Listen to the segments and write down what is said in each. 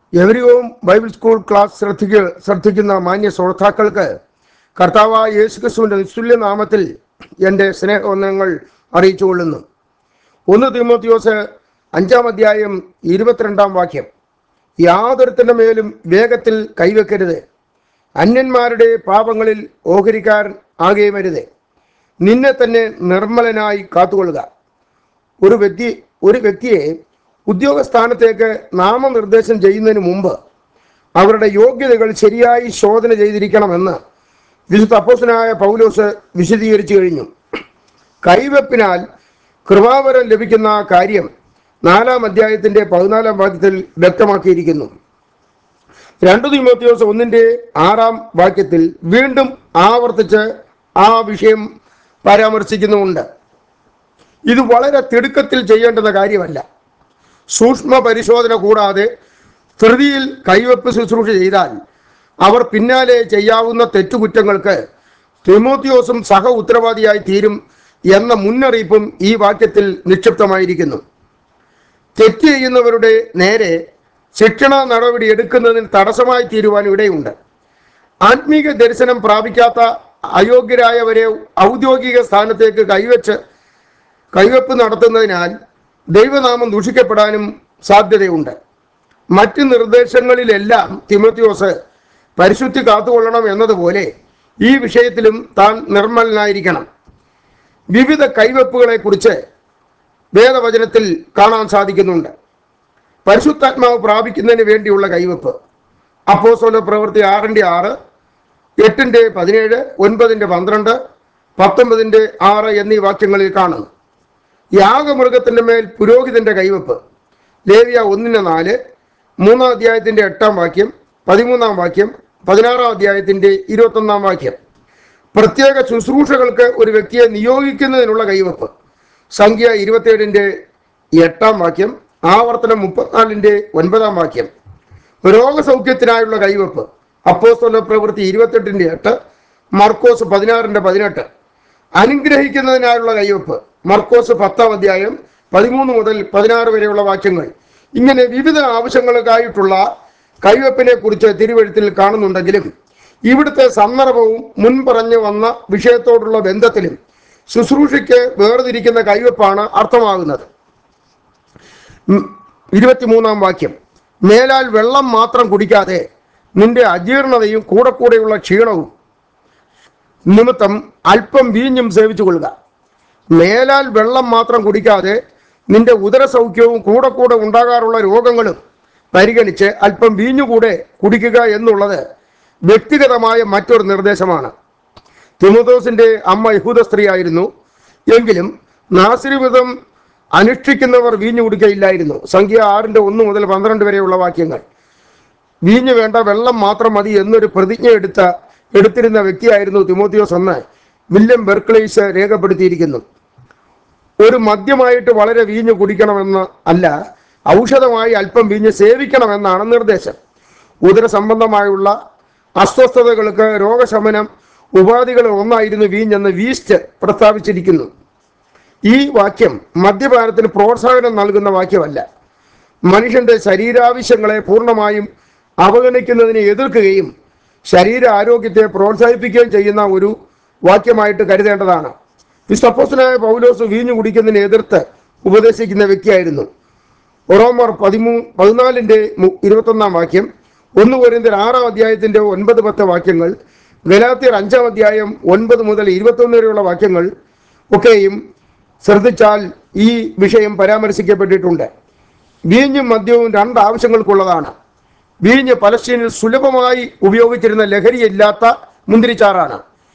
എവരിവും Bible school class ശ്രദ്ധിക്ക ശ്രദ്ധിക്കുന്ന മാന്യ ശ്രോതാക്കൾക്ക് കർത്താവായ യേശുക്രിസ്തുവിന്റെ നിസ്തുല്യ നാമത്തിൽ എൻ്റെ സ്നേഹവന്ദനങ്ങൾ അറിയിച്ചുകൊള്ളുന്നു ഒന്ന് തിമോത്തിയോസ് അഞ്ചാം അധ്യായം ഇരുപത്തിരണ്ടാം വാക്യം യാതൊരുത്തിൻ്റെ മേലും വേഗത്തിൽ കൈവെക്കരുത് അന്യന്മാരുടെ പാപങ്ങളിൽ ഓഹരിക്കാരൻ ആകുകയും അരുത് നിന്നെ തന്നെ നിർമ്മലനായി കാത്തുകൊള്ളുക ഒരു വ്യക്തി ഒരു വ്യക്തിയെ ഉദ്യോഗസ്ഥാനത്തേക്ക് നാമനിർദ്ദേശം ചെയ്യുന്നതിന് മുമ്പ് അവരുടെ യോഗ്യതകൾ ശരിയായി ശോധന ചെയ്തിരിക്കണമെന്ന് വിശുദ്ധ അപ്പോസനായ പൗലോസ് വിശദീകരിച്ചു കഴിഞ്ഞു കൈവെപ്പിനാൽ കൃപാവരം ലഭിക്കുന്ന കാര്യം നാലാം അധ്യായത്തിന്റെ പതിനാലാം വാക്യത്തിൽ വ്യക്തമാക്കിയിരിക്കുന്നു രണ്ടു തിമോത്തിയോസ് ഒന്നിന്റെ ആറാം വാക്യത്തിൽ വീണ്ടും ആവർത്തിച്ച് ആ വിഷയം പരാമർശിക്കുന്നുമുണ്ട് ഇത് വളരെ തിടുക്കത്തിൽ ചെയ്യേണ്ടുന്ന കാര്യമല്ല സൂക്ഷ്മ പരിശോധന കൂടാതെ ധൃതിയിൽ കൈവെപ്പ് ശുശ്രൂഷ ചെയ്താൽ അവർ പിന്നാലെ ചെയ്യാവുന്ന തെറ്റുകുറ്റങ്ങൾക്ക് തിമോത്തിയോസും സഹ ഉത്തരവാദിയായി തീരും എന്ന മുന്നറിയിപ്പും ഈ വാക്യത്തിൽ നിക്ഷിപ്തമായിരിക്കുന്നു തെറ്റ് ചെയ്യുന്നവരുടെ നേരെ ശിക്ഷണ നടപടി എടുക്കുന്നതിന് തടസ്സമായി തീരുവാൻ ഇടയുണ്ട് ആത്മീക ദർശനം പ്രാപിക്കാത്ത അയോഗ്യരായവരെ ഔദ്യോഗിക സ്ഥാനത്തേക്ക് കൈവച്ച് കൈവെപ്പ് നടത്തുന്നതിനാൽ ദൈവനാമം ദൂഷിക്കപ്പെടാനും സാധ്യതയുണ്ട് മറ്റ് നിർദ്ദേശങ്ങളിലെല്ലാം തിമോത്തിയോസ് പരിശുദ്ധി കാത്തുകൊള്ളണം എന്നതുപോലെ ഈ വിഷയത്തിലും താൻ നിർമ്മലനായിരിക്കണം വിവിധ കൈവെപ്പുകളെ കുറിച്ച് വേദവചനത്തിൽ കാണാൻ സാധിക്കുന്നുണ്ട് പരിശുദ്ധാത്മാവ് പ്രാപിക്കുന്നതിന് വേണ്ടിയുള്ള കൈവെപ്പ് അപ്പോസോല പ്രവൃത്തി ആറിൻ്റെ ആറ് എട്ടിൻ്റെ പതിനേഴ് ഒൻപതിൻ്റെ പന്ത്രണ്ട് പത്തൊമ്പതിൻ്റെ ആറ് എന്നീ വാക്യങ്ങളിൽ കാണുന്നു യാഗമൃഗത്തിൻ്റെ മേൽ പുരോഹിതന്റെ കൈവെപ്പ് ലേവിയ ഒന്നിന് നാല് മൂന്നാം അധ്യായത്തിന്റെ എട്ടാം വാക്യം പതിമൂന്നാം വാക്യം പതിനാറാം അധ്യായത്തിന്റെ ഇരുപത്തൊന്നാം വാക്യം പ്രത്യേക ശുശ്രൂഷകൾക്ക് ഒരു വ്യക്തിയെ നിയോഗിക്കുന്നതിനുള്ള കൈവെപ്പ് സംഖ്യ ഇരുപത്തിയേഴിന്റെ എട്ടാം വാക്യം ആവർത്തനം മുപ്പത്തിനാലിന്റെ ഒൻപതാം വാക്യം രോഗസൗഖ്യത്തിനായുള്ള കൈവെപ്പ് അപ്പോസ്തല പ്രവൃത്തി ഇരുപത്തെട്ടിന്റെ എട്ട് മർക്കോസ് പതിനാറിന്റെ പതിനെട്ട് അനുഗ്രഹിക്കുന്നതിനായുള്ള കൈവെപ്പ് മർക്കോസ് പത്താം അധ്യായം പതിമൂന്ന് മുതൽ പതിനാറ് വരെയുള്ള വാക്യങ്ങൾ ഇങ്ങനെ വിവിധ ആവശ്യങ്ങൾക്കായിട്ടുള്ള കൈവെപ്പിനെ കുറിച്ച് തിരുവഴുത്തിൽ കാണുന്നുണ്ടെങ്കിലും ഇവിടുത്തെ സന്ദർഭവും മുൻ പറഞ്ഞു വന്ന വിഷയത്തോടുള്ള ബന്ധത്തിലും ശുശ്രൂഷയ്ക്ക് വേർതിരിക്കുന്ന കൈവെപ്പാണ് അർത്ഥമാകുന്നത് ഉം, ഇരുപത്തിമൂന്നാം വാക്യം മേലാൽ വെള്ളം മാത്രം കുടിക്കാതെ നിന്റെ അജീർണതയും കൂടെ കൂടെയുള്ള ക്ഷീണവും നിമിത്തം അല്പം വീഞ്ഞും സേവിച്ചു കൊള്ളുക മേലാൽ വെള്ളം മാത്രം കുടിക്കാതെ നിന്റെ ഉദരസൗഖ്യവും കൂടെ കൂടെ ഉണ്ടാകാറുള്ള രോഗങ്ങളും പരിഗണിച്ച് അല്പം വീഞ്ഞു കൂടെ കുടിക്കുക എന്നുള്ളത് വ്യക്തിഗതമായ മറ്റൊരു നിർദ്ദേശമാണ് തിമോതോസിന്റെ അമ്മ യഹൂദ സ്ത്രീയായിരുന്നു എങ്കിലും നാസിരിവിധം അനുഷ്ഠിക്കുന്നവർ വീഞ്ഞു കുടിക്കയില്ലായിരുന്നു സംഖ്യ ആറിന്റെ ഒന്ന് മുതൽ പന്ത്രണ്ട് വരെയുള്ള വാക്യങ്ങൾ വീഞ്ഞു വേണ്ട വെള്ളം മാത്രം മതി എന്നൊരു പ്രതിജ്ഞ എടുത്ത എടുത്തിരുന്ന വ്യക്തിയായിരുന്നു തിമോത്തിയോസ് എന്ന് വില്യം ബെർക്ലേസ് രേഖപ്പെടുത്തിയിരിക്കുന്നു ഒരു മദ്യമായിട്ട് വളരെ വീഞ്ഞ് കുടിക്കണമെന്ന് അല്ല ഔഷധമായി അല്പം വീഞ്ഞ് സേവിക്കണമെന്നാണ് നിർദ്ദേശം ഉദര സംബന്ധമായുള്ള അസ്വസ്ഥതകൾക്ക് രോഗശമനം ഉപാധികളിൽ ഒന്നായിരുന്നു വീഞ്ഞെന്ന് വീസ്റ്റ് പ്രസ്താവിച്ചിരിക്കുന്നു ഈ വാക്യം മദ്യപാനത്തിന് പ്രോത്സാഹനം നൽകുന്ന വാക്യമല്ല മനുഷ്യന്റെ ശരീരാവശ്യങ്ങളെ പൂർണ്ണമായും അവഗണിക്കുന്നതിനെ എതിർക്കുകയും ശരീര ആരോഗ്യത്തെ പ്രോത്സാഹിപ്പിക്കുകയും ചെയ്യുന്ന ഒരു വാക്യമായിട്ട് കരുതേണ്ടതാണ് വിസ്തപ്പോസനായ പൗലോസ് വീഞ്ഞു കുടിക്കുന്നതിനെ എതിർത്ത് ഉപദേശിക്കുന്ന വ്യക്തിയായിരുന്നു ഒറോമർ പതിമൂ പതിനാലിൻ്റെ മു- ഇരുപത്തൊന്നാം വാക്യം ഒന്ന് കോരിന്തർ ആറാം അധ്യായത്തിൻ്റെ ഒൻപത് പത്ത് വാക്യങ്ങൾ ഗലാത്തിയർ അഞ്ചാം അധ്യായം ഒൻപത് മുതൽ ഇരുപത്തൊന്ന് വരെയുള്ള വാക്യങ്ങൾ ഒക്കെയും ശ്രദ്ധിച്ചാൽ ഈ വിഷയം പരാമർശിക്കപ്പെട്ടിട്ടുണ്ട് വീഞ്ഞും മദ്യവും രണ്ട് ആവശ്യങ്ങൾക്കുള്ളതാണ് വീഞ്ഞ് പലസ്തീനിൽ സുലഭമായി ഉപയോഗിച്ചിരുന്ന ലഹരിയില്ലാത്ത മുന്തിരിച്ചാറാണ്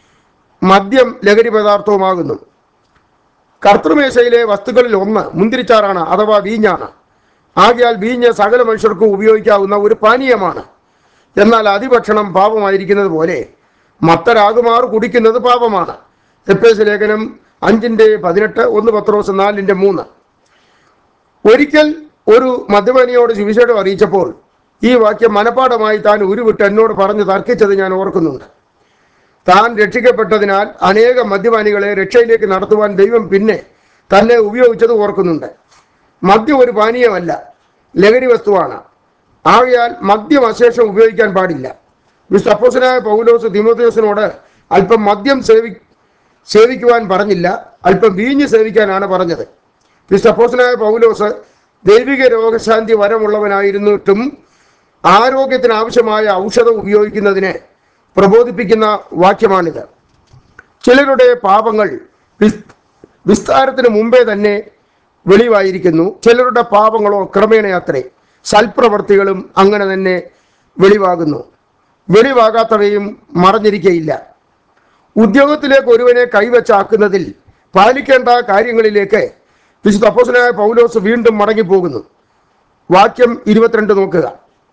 മദ്യം ലഹരി പദാർത്ഥവുമാകുന്നു കർത്തൃമേശയിലെ വസ്തുക്കളിൽ ഒന്ന് മുന്തിരിച്ചാറാണ് അഥവാ വീഞ്ഞാണ് ആകയാൽ വീഞ്ഞ് സകല മനുഷ്യർക്കും ഉപയോഗിക്കാവുന്ന ഒരു പാനീയമാണ് എന്നാൽ അതിഭക്ഷണം പാപമായിരിക്കുന്നത് പോലെ മത്തരാകുമാർ കുടിക്കുന്നത് പാപമാണ് എപ്പേസ് ലേഖനം അഞ്ചിൻ്റെ പതിനെട്ട് ഒന്ന് പത്രോസ് നാലിൻ്റെ മൂന്ന് ഒരിക്കൽ ഒരു മദ്യപാനിയോട് സുവിശേഷം അറിയിച്ചപ്പോൾ ഈ വാക്യം മനപ്പാടമായി താൻ ഉരുവിട്ട് എന്നോട് പറഞ്ഞ് തർക്കിച്ചത് ഞാൻ ഓർക്കുന്നുണ്ട് താൻ രക്ഷിക്കപ്പെട്ടതിനാൽ അനേകം മദ്യപാനികളെ രക്ഷയിലേക്ക് നടത്തുവാൻ ദൈവം പിന്നെ തന്നെ ഉപയോഗിച്ചത് ഓർക്കുന്നുണ്ട് മദ്യം ഒരു പാനീയമല്ല ലഹരി വസ്തുവാണ് ആകയാൽ മദ്യം അശേഷം ഉപയോഗിക്കാൻ പാടില്ല മിസ്റ്റർ അപ്പോസനായ പൗലോസ് തിമോത്തിയോസിനോട് അല്പം മദ്യം സേവി സേവിക്കുവാൻ പറഞ്ഞില്ല അല്പം വീഞ്ഞ് സേവിക്കാനാണ് പറഞ്ഞത് മിസ്റ്റർ അപ്പോസനായ പൗലോസ് ദൈവിക രോഗശാന്തി വരമുള്ളവനായിരുന്നിട്ടും ആരോഗ്യത്തിന് ആവശ്യമായ ഔഷധം ഉപയോഗിക്കുന്നതിന് പ്രബോധിപ്പിക്കുന്ന വാക്യമാണിത് ചിലരുടെ പാപങ്ങൾ വിസ്- വിസ്താരത്തിന് മുമ്പേ തന്നെ വെളിവായിരിക്കുന്നു ചിലരുടെ പാപങ്ങളോ ക്രമേണയത്രേ സൽപ്രവർത്തികളും അങ്ങനെ തന്നെ വെളിവാകുന്നു വെളിവാകാത്തവയും മറഞ്ഞിരിക്കയില്ല ഉദ്യോഗത്തിലേക്ക് ഒരുവനെ കൈവച്ചാക്കുന്നതിൽ പാലിക്കേണ്ട കാര്യങ്ങളിലേക്ക് വിശുദ്ധ അപ്പോസനായ പൗലോസ് വീണ്ടും മടങ്ങിപ്പോകുന്നു വാക്യം ഇരുപത്തിരണ്ട് നോക്കുക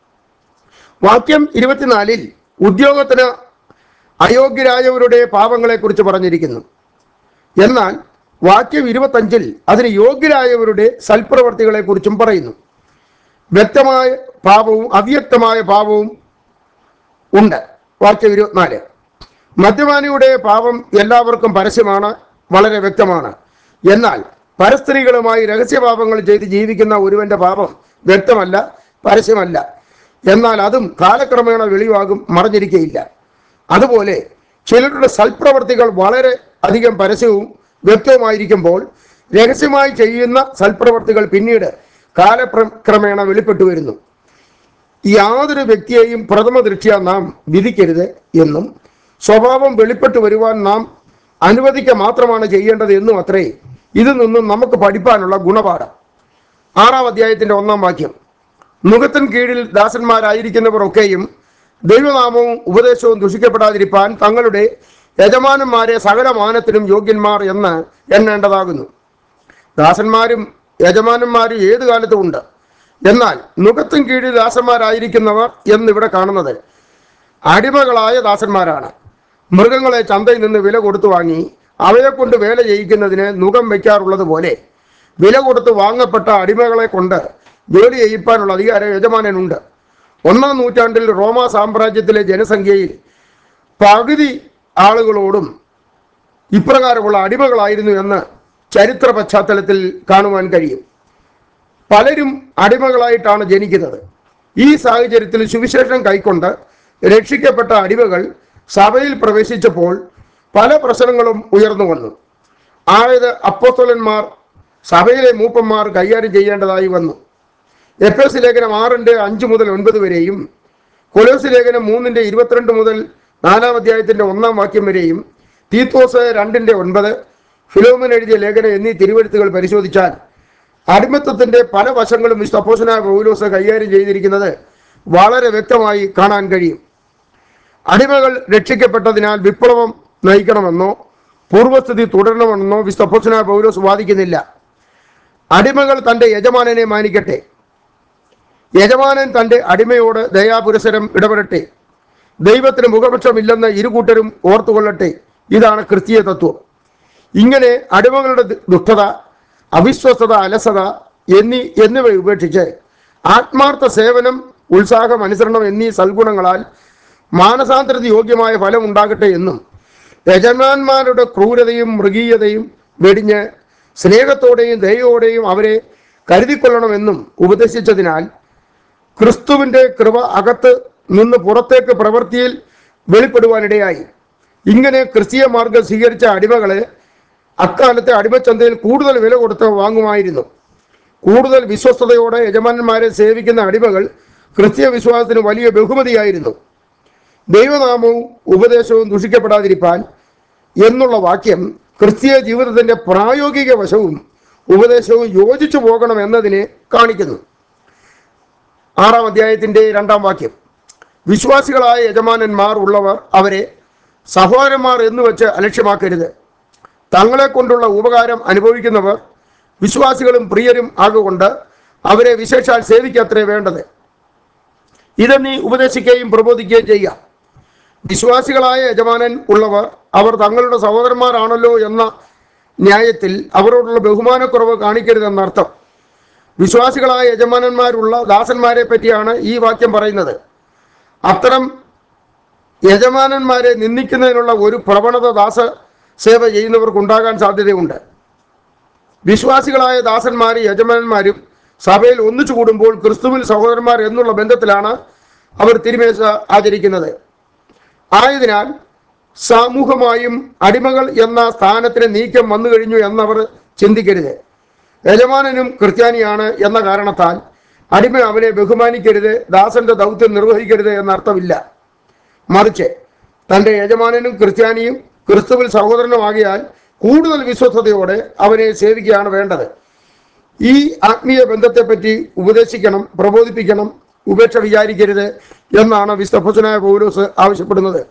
വാക്യം ഇരുപത്തിനാലിൽ ഉദ്യോഗത്തിന് അയോഗ്യരായവരുടെ പാപങ്ങളെക്കുറിച്ച് പറഞ്ഞിരിക്കുന്നു എന്നാൽ വാക്യം ഇരുപത്തഞ്ചിൽ അതിന് യോഗ്യരായവരുടെ സൽപ്രവർത്തികളെക്കുറിച്ചും പറയുന്നു വ്യക്തമായ പാപവും അവ്യക്തമായ പാപവും ഉണ്ട് വാക്യം ഇരുപത്തിനാല് മദ്യപാനിയുടെ പാപം എല്ലാവർക്കും പരസ്യമാണ് വളരെ വ്യക്തമാണ് എന്നാൽ പരസ്ത്രീകളുമായി രഹസ്യപാപങ്ങൾ ചെയ്ത് ജീവിക്കുന്ന ഒരുവന്റെ പാപം വ്യക്തമല്ല പരസ്യമല്ല എന്നാൽ അതും കാലക്രമേണ വെളിവാകും മറഞ്ഞിരിക്കയില്ല അതുപോലെ ചിലരുടെ സൽപ്രവർത്തികൾ വളരെ അധികം പരസ്യവും വ്യക്തവുമായിരിക്കുമ്പോൾ രഹസ്യമായി ചെയ്യുന്ന സൽപ്രവർത്തികൾ പിന്നീട് കാലക്രമേണ വെളിപ്പെട്ടു വരുന്നു യാതൊരു വ്യക്തിയെയും പ്രഥമ ദൃഷ്ട്യ നാം വിധിക്കരുത് എന്നും സ്വഭാവം വെളിപ്പെട്ടു വരുവാൻ നാം അനുവദിക്കുക മാത്രമാണ് ചെയ്യേണ്ടത് എന്നും അത്രേ ഇതിൽ നിന്നും നമുക്ക് പഠിപ്പാനുള്ള ഗുണപാഠം ആറാം അധ്യായത്തിന്റെ ഒന്നാം വാക്യം മുഖത്തിൻ കീഴിൽ ദാസന്മാരായിരിക്കുന്നവർ ഒക്കെയും ദൈവനാമവും ഉപദേശവും ദുഷിക്കപ്പെടാതിരിപ്പാൻ തങ്ങളുടെ യജമാനന്മാരെ സകല മാനത്തിനും യോഗ്യന്മാർ എന്ന് എണ്ണേണ്ടതാകുന്നു ദാസന്മാരും യജമാനന്മാരും ഏത് കാലത്തും ഉണ്ട് എന്നാൽ മുഖത്തിൻ കീഴിൽ ദാസന്മാരായിരിക്കുന്നവർ എന്നിവിടെ കാണുന്നത് അടിമകളായ ദാസന്മാരാണ് മൃഗങ്ങളെ ചന്തയിൽ നിന്ന് വില കൊടുത്തു വാങ്ങി അവയെ കൊണ്ട് വേല ചെയ്യിക്കുന്നതിന് നുകം വയ്ക്കാറുള്ളത് പോലെ വില കൊടുത്ത് വാങ്ങപ്പെട്ട അടിമകളെ കൊണ്ട് ജോലി ചെയ്യിപ്പാനുള്ള അധികാരം യജമാനനുണ്ട് ഒന്നാം നൂറ്റാണ്ടിൽ റോമ സാമ്രാജ്യത്തിലെ ജനസംഖ്യയിൽ പകുതി ആളുകളോടും ഇപ്രകാരമുള്ള അടിമകളായിരുന്നു എന്ന് ചരിത്ര പശ്ചാത്തലത്തിൽ കാണുവാൻ കഴിയും പലരും അടിമകളായിട്ടാണ് ജനിക്കുന്നത് ഈ സാഹചര്യത്തിൽ സുവിശേഷം കൈക്കൊണ്ട് രക്ഷിക്കപ്പെട്ട അടിമകൾ സഭയിൽ പ്രവേശിച്ചപ്പോൾ പല പ്രശ്നങ്ങളും ഉയർന്നു വന്നു ആയത് അപ്പോസ്തലന്മാർ സഭയിലെ മൂപ്പന്മാർ കൈകാര്യം ചെയ്യേണ്ടതായി വന്നു എഫ് എസ് ലേഖനം ആറിൻ്റെ അഞ്ച് മുതൽ ഒൻപത് വരെയും കൊലോസ് ലേഖനം മൂന്നിൻ്റെ ഇരുപത്തിരണ്ട് മുതൽ നാലാം അധ്യായത്തിൻ്റെ ഒന്നാം വാക്യം വരെയും തീത്തോസ് രണ്ടിൻ്റെ ഒൻപത് ഫിലോമൻ എഴുതിയ ലേഖനം എന്നീ തിരുവഴുത്തുകൾ പരിശോധിച്ചാൽ അടിമത്തത്തിന്റെ പല വശങ്ങളും വിശുദ്ധ അപ്പോസനായ പൗലോസ് കൈകാര്യം ചെയ്തിരിക്കുന്നത് വളരെ വ്യക്തമായി കാണാൻ കഴിയും അടിമകൾ രക്ഷിക്കപ്പെട്ടതിനാൽ വിപ്ലവം നയിക്കണമെന്നോ പൂർവസ്ഥിതി തുടരണമെന്നോ വിശുദ്ധ അപ്പോസനായ പൗലോസ് വാദിക്കുന്നില്ല അടിമകൾ തന്റെ യജമാനനെ മാനിക്കട്ടെ യജമാനൻ തന്റെ അടിമയോട് ദയാപുരസരം ഇടപെടട്ടെ ദൈവത്തിന് മുഖപക്ഷമില്ലെന്ന് ഇരുകൂട്ടരും ഓർത്തുകൊള്ളട്ടെ ഇതാണ് ക്രിസ്തീയ തത്വം ഇങ്ങനെ അടിമകളുടെ ദു- ദുഷ്ടത അവിശ്വസ്തത അലസത എന്നീ എന്നിവ ഉപേക്ഷിച്ച് ആത്മാർത്ഥ സേവനം ഉത്സാഹം അനുസരണം എന്നീ സൽഗുണങ്ങളാൽ മാനസാന്തരത്തിന് യോഗ്യമായ ഫലം ഉണ്ടാകട്ടെ എന്നും യജമാന്മാരുടെ ക്രൂരതയും മൃഗീയതയും വെടിഞ്ഞ് സ്നേഹത്തോടെയും ദയോടെയും അവരെ കരുതിക്കൊള്ളണമെന്നും ഉപദേശിച്ചതിനാൽ ക്രിസ്തുവിന്റെ കൃപ അകത്ത് നിന്ന് പുറത്തേക്ക് പ്രവൃത്തിയിൽ വെളിപ്പെടുവാനിടയായി ഇങ്ങനെ ക്രിസ്തീയ മാർഗം സ്വീകരിച്ച അടിമകളെ അക്കാലത്തെ അടിമച്ചന്തയിൽ കൂടുതൽ വില കൊടുത്ത് വാങ്ങുമായിരുന്നു കൂടുതൽ വിശ്വസ്തയോടെ യജമാനന്മാരെ സേവിക്കുന്ന അടിമകൾ ക്രിസ്തീയ വിശ്വാസത്തിന് വലിയ ബഹുമതിയായിരുന്നു ദൈവനാമവും ഉപദേശവും ദുഷിക്കപ്പെടാതിരിപ്പാൻ എന്നുള്ള വാക്യം ക്രിസ്തീയ ജീവിതത്തിന്റെ പ്രായോഗിക വശവും ഉപദേശവും യോജിച്ചു പോകണം എന്നതിനെ കാണിക്കുന്നു ആറാം അധ്യായത്തിന്റെ രണ്ടാം വാക്യം വിശ്വാസികളായ യജമാനന്മാർ ഉള്ളവർ അവരെ സഹോദരന്മാർ എന്ന് വെച്ച് അലക്ഷ്യമാക്കരുത് തങ്ങളെ കൊണ്ടുള്ള ഉപകാരം അനുഭവിക്കുന്നവർ വിശ്വാസികളും പ്രിയരും ആകുകൊണ്ട് അവരെ വിശേഷാൽ സേവിക്കത്രേ വേണ്ടത് ഇത് നീ ഉപദേശിക്കുകയും പ്രബോധിക്കുകയും ചെയ്യാം വിശ്വാസികളായ യജമാനൻ ഉള്ളവർ അവർ തങ്ങളുടെ സഹോദരന്മാരാണല്ലോ എന്ന ന്യായത്തിൽ അവരോടുള്ള ബഹുമാനക്കുറവ് കാണിക്കരുതെന്നർത്ഥം വിശ്വാസികളായ യജമാനന്മാരുള്ള ദാസന്മാരെ പറ്റിയാണ് ഈ വാക്യം പറയുന്നത് അത്തരം യജമാനന്മാരെ നിന്ദിക്കുന്നതിനുള്ള ഒരു പ്രവണത ദാസ സേവ ചെയ്യുന്നവർക്കുണ്ടാകാൻ സാധ്യതയുണ്ട് വിശ്വാസികളായ ദാസന്മാരും യജമാനന്മാരും സഭയിൽ ഒന്നിച്ചു കൂടുമ്പോൾ ക്രിസ്തുവിൽ സഹോദരന്മാർ എന്നുള്ള ബന്ധത്തിലാണ് അവർ തിരുമേശ ആചരിക്കുന്നത് ആയതിനാൽ സാമൂഹമായും അടിമകൾ എന്ന സ്ഥാനത്തിന് നീക്കം വന്നു കഴിഞ്ഞു എന്നവർ ചിന്തിക്കരുത് യജമാനനും ക്രിസ്ത്യാനിയാണ് എന്ന കാരണത്താൽ അടിമ അവനെ ബഹുമാനിക്കരുത് ദാസന്റെ ദൗത്യം നിർവഹിക്കരുത് എന്നർത്ഥമില്ല മറിച്ച് തന്റെ യജമാനനും ക്രിസ്ത്യാനിയും ക്രിസ്തുവിൽ സഹോദരനുമാകിയാൽ കൂടുതൽ വിശ്വസ്തയോടെ അവനെ സേവിക്കുകയാണ് വേണ്ടത് ഈ ആത്മീയ ബന്ധത്തെപ്പറ്റി ഉപദേശിക്കണം പ്രബോധിപ്പിക്കണം ഉപേക്ഷ വിചാരിക്കരുത് എന്നാണ് വിസ്തഫസനായ പൗലോസ് ആവശ്യപ്പെടുന്നത്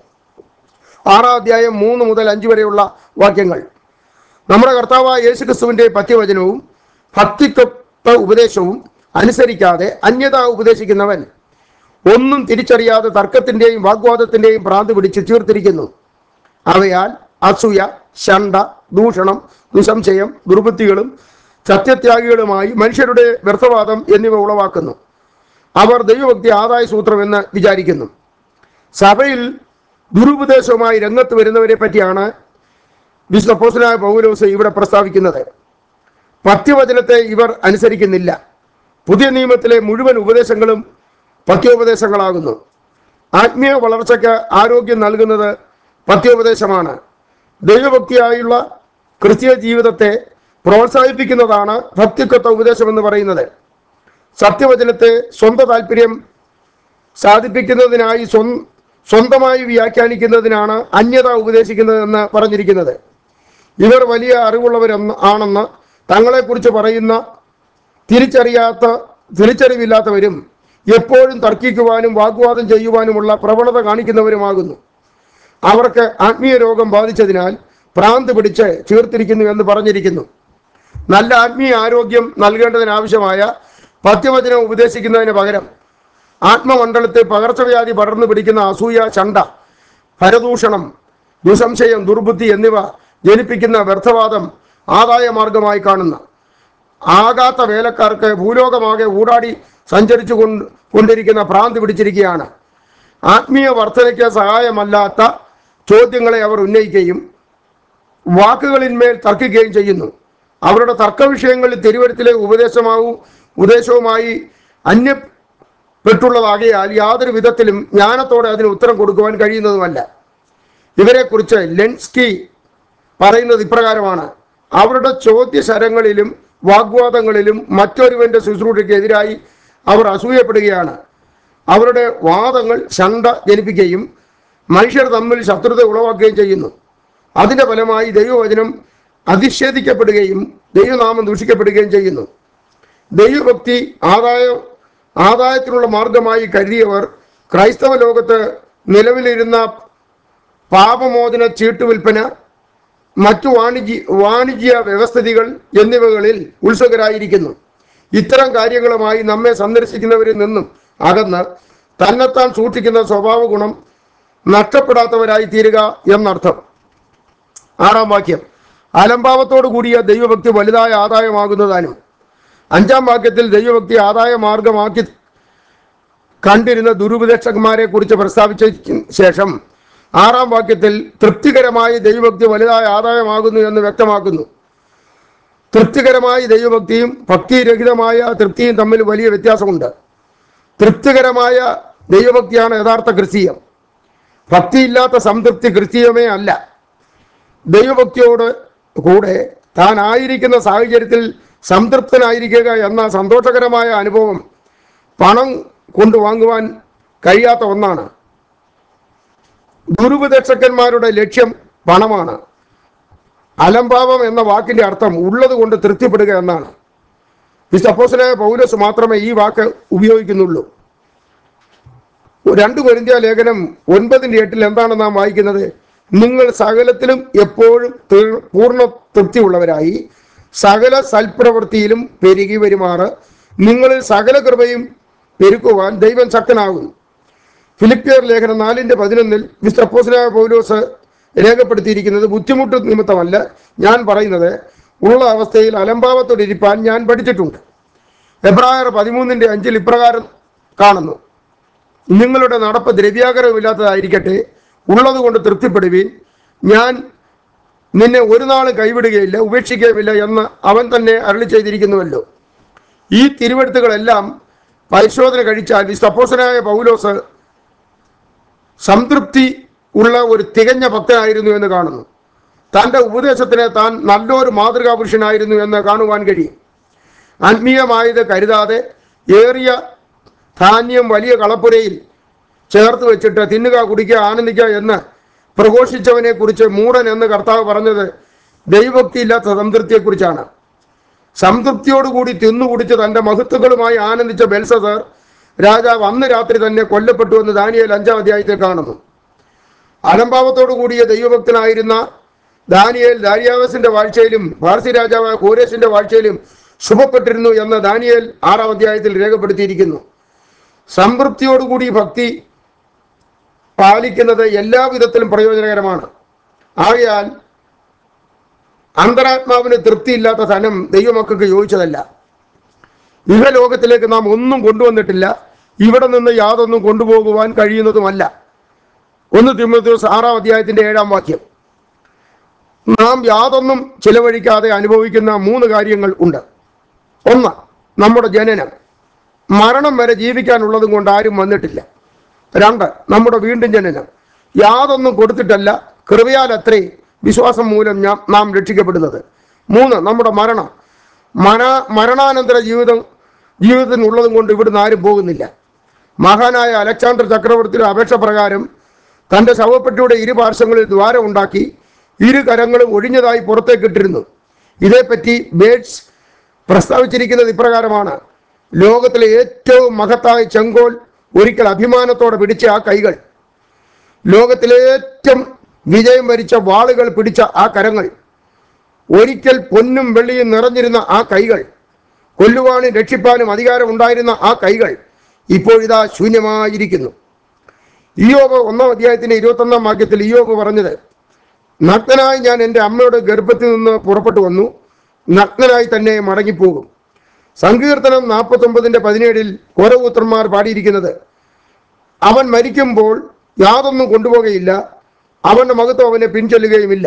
ആറാം അധ്യായം മൂന്ന് മുതൽ അഞ്ച് വരെയുള്ള വാക്യങ്ങൾ നമ്മുടെ കർത്താവായ യേശുക്രിസ്തുവിന്റെ പത്യവചനവും ഭക്തിത്വ ഉപദേശവും അനുസരിക്കാതെ അന്യത ഉപദേശിക്കുന്നവൻ ഒന്നും തിരിച്ചറിയാതെ തർക്കത്തിന്റെയും വാഗ്വാദത്തിന്റെയും ഭ്രാന്ത് പിടിച്ച് തീർത്തിരിക്കുന്നു അവയാൽ അസൂയ ശണ്ട ദൂഷണം ദുസംശയം ദുർബുദ്ധികളും സത്യത്യാഗികളുമായി മനുഷ്യരുടെ വ്യർത്ഥവാദം എന്നിവ ഉളവാക്കുന്നു അവർ ദൈവഭക്തി ആദായ സൂത്രമെന്ന് വിചാരിക്കുന്നു സഭയിൽ ദുരുപദേശവുമായി രംഗത്ത് വരുന്നവരെ പറ്റിയാണ് വിശ്വപ്പോസനായ പൗലോസ് ഇവിടെ പ്രസ്താവിക്കുന്നത് പത്യവചനത്തെ ഇവർ അനുസരിക്കുന്നില്ല പുതിയ നിയമത്തിലെ മുഴുവൻ ഉപദേശങ്ങളും പത്യോപദേശങ്ങളാകുന്നു ആത്മീയ വളർച്ചയ്ക്ക് ആരോഗ്യം നൽകുന്നത് പത്യോപദേശമാണ് ദൈവഭക്തിയായുള്ള ക്രിസ്തീയ ജീവിതത്തെ പ്രോത്സാഹിപ്പിക്കുന്നതാണ് ഭക്തിത്വ ഉപദേശം എന്ന് പറയുന്നത് സത്യവചനത്തെ സ്വന്തം താല്പര്യം സാധിപ്പിക്കുന്നതിനായി സ്വ- സ്വന്തമായി വ്യാഖ്യാനിക്കുന്നതിനാണ് അന്യത ഉപദേശിക്കുന്നതെന്ന് പറഞ്ഞിരിക്കുന്നത് ഇവർ വലിയ അറിവുള്ളവരെന്ന് ആണെന്ന് തങ്ങളെക്കുറിച്ച് പറയുന്ന തിരിച്ചറിയാത്ത തിരിച്ചറിവില്ലാത്തവരും എപ്പോഴും തർക്കിക്കുവാനും വാഗ്വാദം ചെയ്യുവാനുമുള്ള പ്രവണത കാണിക്കുന്നവരുമാകുന്നു അവർക്ക് ആത്മീയ രോഗം ബാധിച്ചതിനാൽ ഭ്രാന്ത് പിടിച്ച് ചീർത്തിരിക്കുന്നു എന്ന് പറഞ്ഞിരിക്കുന്നു നല്ല ആത്മീയ ആരോഗ്യം നൽകേണ്ടതിനാവശ്യമായ പത്യവചനം ഉപദേശിക്കുന്നതിന് പകരം ആത്മമണ്ഡലത്തെ പകർച്ചവ്യാധി പടർന്നു പിടിക്കുന്ന അസൂയ ചണ്ട പരദൂഷണം ദുസംശയം ദുർബുദ്ധി എന്നിവ ജനിപ്പിക്കുന്ന വ്യർത്ഥവാദം ആദായ മാർഗമായി കാണുന്ന ആകാത്ത വേലക്കാർക്ക് ഭൂലോകമാകെ ഊടാടി സഞ്ചരിച്ചു കൊണ്ട് കൊണ്ടിരിക്കുന്ന ഭ്രാന്ത് പിടിച്ചിരിക്കുകയാണ് ആത്മീയ വർധനയ്ക്ക് സഹായമല്ലാത്ത ചോദ്യങ്ങളെ അവർ ഉന്നയിക്കുകയും വാക്കുകളിന്മേൽ തർക്കിക്കുകയും ചെയ്യുന്നു അവരുടെ തർക്ക വിഷയങ്ങളിൽ തിരുവരുത്തിലെ ഉപദേശമാവും ഉപദേശവുമായി അന്യപ്പെട്ടുള്ളതാകിയാൽ യാതൊരു വിധത്തിലും ജ്ഞാനത്തോടെ അതിന് ഉത്തരം കൊടുക്കുവാൻ കഴിയുന്നതുമല്ല ഇവരെക്കുറിച്ച് ലെൻസ്കി പറയുന്നത് ഇപ്രകാരമാണ് അവരുടെ ചോദ്യശരങ്ങളിലും വാഗ്വാദങ്ങളിലും മറ്റൊരുവന്റെ ശുശ്രൂഷയ്ക്ക് എതിരായി അവർ അസൂയപ്പെടുകയാണ് അവരുടെ വാദങ്ങൾ ശണ്ട ജനിപ്പിക്കുകയും മനുഷ്യർ തമ്മിൽ ശത്രുത ഉളവാക്കുകയും ചെയ്യുന്നു അതിന്റെ ഫലമായി ദൈവവചനം അധിക്ഷേധിക്കപ്പെടുകയും ദൈവനാമം ദൂഷിക്കപ്പെടുകയും ചെയ്യുന്നു ദൈവഭക്തി ആദായ ആദായത്തിനുള്ള മാർഗമായി കരുതിയവർ ക്രൈസ്തവ ലോകത്ത് നിലവിലിരുന്ന പാപമോചന ചീട്ടുവിൽപ്പന മറ്റു വാണിജ്യ വാണിജ്യ വ്യവസ്ഥിതികൾ എന്നിവകളിൽ ഉത്സുകരായിരിക്കുന്നു ഇത്തരം കാര്യങ്ങളുമായി നമ്മെ സന്ദർശിക്കുന്നവരിൽ നിന്നും അകന്ന് തന്നെത്താൻ സൂക്ഷിക്കുന്ന സ്വഭാവ ഗുണം നഷ്ടപ്പെടാത്തവരായി തീരുക എന്നർത്ഥം ആറാം വാക്യം അലംഭാവത്തോടു കൂടിയ ദൈവഭക്തി വലുതായ ആദായമാകുന്നതാനും അഞ്ചാം വാക്യത്തിൽ ദൈവഭക്തി ആദായ മാർഗമാക്കി കണ്ടിരുന്ന ദുരുപദേക്ഷകന്മാരെ കുറിച്ച് പ്രസ്താവിച്ച ശേഷം ആറാം വാക്യത്തിൽ തൃപ്തികരമായ ദൈവഭക്തി വലുതായ ആദായമാകുന്നു എന്ന് വ്യക്തമാക്കുന്നു തൃപ്തികരമായ ദൈവഭക്തിയും ഭക്തിരഹിതമായ തൃപ്തിയും തമ്മിൽ വലിയ വ്യത്യാസമുണ്ട് തൃപ്തികരമായ ദൈവഭക്തിയാണ് യഥാർത്ഥ ക്രിസ്തീയം ഭക്തിയില്ലാത്ത സംതൃപ്തി ക്രിസ്തീയമേ അല്ല ദൈവഭക്തിയോട് കൂടെ താൻ ആയിരിക്കുന്ന സാഹചര്യത്തിൽ സംതൃപ്തനായിരിക്കുക എന്ന സന്തോഷകരമായ അനുഭവം പണം കൊണ്ട് വാങ്ങുവാൻ കഴിയാത്ത ഒന്നാണ് ദുരുപദേക്ഷകന്മാരുടെ ലക്ഷ്യം പണമാണ് അലംഭാവം എന്ന വാക്കിന്റെ അർത്ഥം ഉള്ളത് കൊണ്ട് തൃപ്തിപ്പെടുക എന്നാണ് ഈ സപ്പോസിനായ പൗലോസ് മാത്രമേ ഈ വാക്ക് ഉപയോഗിക്കുന്നുള്ളൂ രണ്ട് കൊരിന്ത്യ ലേഖനം ഒൻപതിന്റെ എട്ടിൽ എന്താണ് നാം വായിക്കുന്നത് നിങ്ങൾ സകലത്തിലും എപ്പോഴും തീർ- പൂർണ്ണ തൃപ്തിയുള്ളവരായി സകല സൽപ്രവൃത്തിയിലും പെരുകി വരുമാറ് നിങ്ങളിൽ സകല കൃപയും പെരുക്കുവാൻ ദൈവം ശക്തനാകുന്നു ഫിലിപ്പിയർ ലേഖനം നാലിന്റെ പതിനൊന്നിൽ മിസ്റ്റർ അപ്പോസനായ പൗലോസ് രേഖപ്പെടുത്തിയിരിക്കുന്നത് ബുദ്ധിമുട്ട് നിമിത്തമല്ല ഞാൻ പറയുന്നത് ഉള്ള അവസ്ഥയിൽ അലംഭാവത്തോടിരിപ്പാൻ ഞാൻ പഠിച്ചിട്ടുണ്ട് എബ്രായർ പതിമൂന്നിന്റെ അഞ്ചിൽ ഇപ്രകാരം കാണുന്നു നിങ്ങളുടെ നടപ്പ് ദ്രവ്യാഗ്രഹമില്ലാത്തതായിരിക്കട്ടെ ഉള്ളതുകൊണ്ട് തൃപ്തിപ്പെടുവീൻ ഞാൻ നിന്നെ ഒരു നാളും കൈവിടുകയില്ല ഉപേക്ഷിക്കുകയുമില്ല എന്ന് അവൻ തന്നെ അരളി ചെയ്തിരിക്കുന്നുവല്ലോ ഈ തിരുവെടുത്തുകളെല്ലാം പരിശോധന കഴിച്ചാൽ വിസ്തപ്പോസനായ പൗലോസ് സംതൃപ്തി ഉള്ള ഒരു തികഞ്ഞ ഭക്തനായിരുന്നു എന്ന് കാണുന്നു തൻ്റെ ഉപദേശത്തിന് താൻ നല്ലൊരു മാതൃകാ പുരുഷനായിരുന്നു എന്ന് കാണുവാൻ കഴിയും ആത്മീയമായത് കരുതാതെ ഏറിയ ധാന്യം വലിയ കളപ്പുരയിൽ ചേർത്ത് വെച്ചിട്ട് തിന്നുക കുടിക്കുക ആനന്ദിക്കുക എന്ന് പ്രഘോഷിച്ചവനെ കുറിച്ച് മൂടൻ എന്ന് കർത്താവ് പറഞ്ഞത് ദൈവഭക്തി ഇല്ലാത്ത സംതൃപ്തിയെക്കുറിച്ചാണ് സംതൃപ്തിയോടുകൂടി തിന്നുകുടിച്ച് തൻ്റെ മഹത്വങ്ങളുമായി ആനന്ദിച്ച ബെൽസസർ രാജാവ് അന്ന് രാത്രി തന്നെ കൊല്ലപ്പെട്ടു എന്ന് ദാനിയേൽ അഞ്ചാം അധ്യായത്തിൽ കാണുന്നു അലംഭാവത്തോടു കൂടിയ ദൈവഭക്തനായിരുന്ന ദാനിയേൽ ദാരിയാവസിന്റെ വാഴ്ചയിലും പാർസി രാജാവായ കോരേശിന്റെ വാഴ്ചയിലും ശുഭപ്പെട്ടിരുന്നു എന്ന് ദാനിയേൽ ആറാം അധ്യായത്തിൽ രേഖപ്പെടുത്തിയിരിക്കുന്നു സംതൃപ്തിയോടുകൂടി ഭക്തി പാലിക്കുന്നത് എല്ലാ വിധത്തിലും പ്രയോജനകരമാണ് ആകയാൽ അന്തരാത്മാവിന് തൃപ്തിയില്ലാത്ത ധനം ദൈവമക്കൾക്ക് യോജിച്ചതല്ല ഇഹലോകത്തിലേക്ക് നാം ഒന്നും കൊണ്ടുവന്നിട്ടില്ല ഇവിടെ നിന്ന് യാതൊന്നും കൊണ്ടുപോകുവാൻ കഴിയുന്നതുമല്ല ഒന്ന് തിമ്മത്യോസ് ആറാം അധ്യായത്തിന്റെ ഏഴാം വാക്യം നാം യാതൊന്നും ചിലവഴിക്കാതെ അനുഭവിക്കുന്ന മൂന്ന് കാര്യങ്ങൾ ഉണ്ട് ഒന്ന് നമ്മുടെ ജനനം മരണം വരെ ജീവിക്കാനുള്ളതും കൊണ്ട് ആരും വന്നിട്ടില്ല രണ്ട് നമ്മുടെ വീണ്ടും ജനനം യാതൊന്നും കൊടുത്തിട്ടല്ല കൃപയാൽ അത്രേ വിശ്വാസം മൂലം ഞാ- നാം രക്ഷിക്കപ്പെടുന്നത് മൂന്ന് നമ്മുടെ മരണം മന മരണാനന്തര ജീവിതം ജീവിതത്തിനുള്ളതും കൊണ്ട് ഇവിടുന്ന് ആരും പോകുന്നില്ല മഹാനായ അലക്സാണ്ടർ ചക്രവർത്തിയുടെ അപേക്ഷ പ്രകാരം തൻ്റെ ശവപ്പെട്ടിയുടെ ഇരുപാർശ്വങ്ങളിൽ ദ്വാരം ഉണ്ടാക്കി ഇരു കരങ്ങളും ഒഴിഞ്ഞതായി പുറത്തേക്കിട്ടിരുന്നു ഇതേപ്പറ്റി ബേഡ്സ് പ്രസ്താവിച്ചിരിക്കുന്നത് ഇപ്രകാരമാണ് ലോകത്തിലെ ഏറ്റവും മഹത്തായ ചെങ്കോൽ ഒരിക്കൽ അഭിമാനത്തോടെ പിടിച്ച ആ കൈകൾ ലോകത്തിലെ ഏറ്റവും വിജയം വരിച്ച വാളുകൾ പിടിച്ച ആ കരങ്ങൾ ഒരിക്കൽ പൊന്നും വെള്ളിയും നിറഞ്ഞിരുന്ന ആ കൈകൾ കൊല്ലുവാനും രക്ഷിപ്പാനും അധികാരമുണ്ടായിരുന്ന ആ കൈകൾ ഇപ്പോഴിതാ ശൂന്യമായിരിക്കുന്നു ഇയോബ് ഒന്നാം അധ്യായത്തിന്റെ ഇരുപത്തൊന്നാം വാക്യത്തിൽ ഇയോബ് പറഞ്ഞത് നഗ്നനായി ഞാൻ എൻ്റെ അമ്മയുടെ ഗർഭത്തിൽ നിന്ന് പുറപ്പെട്ടു വന്നു നഗ്നനായി തന്നെ മടങ്ങിപ്പോകും സങ്കീർത്തനം നാൽപ്പത്തൊമ്പതിൻ്റെ പതിനേഴിൽ കോരപുത്രന്മാർ പാടിയിരിക്കുന്നത് അവൻ മരിക്കുമ്പോൾ യാതൊന്നും കൊണ്ടുപോകുകയില്ല അവന്റെ മകത്വം അവനെ പിൻചൊല്ലുകയുമില്ല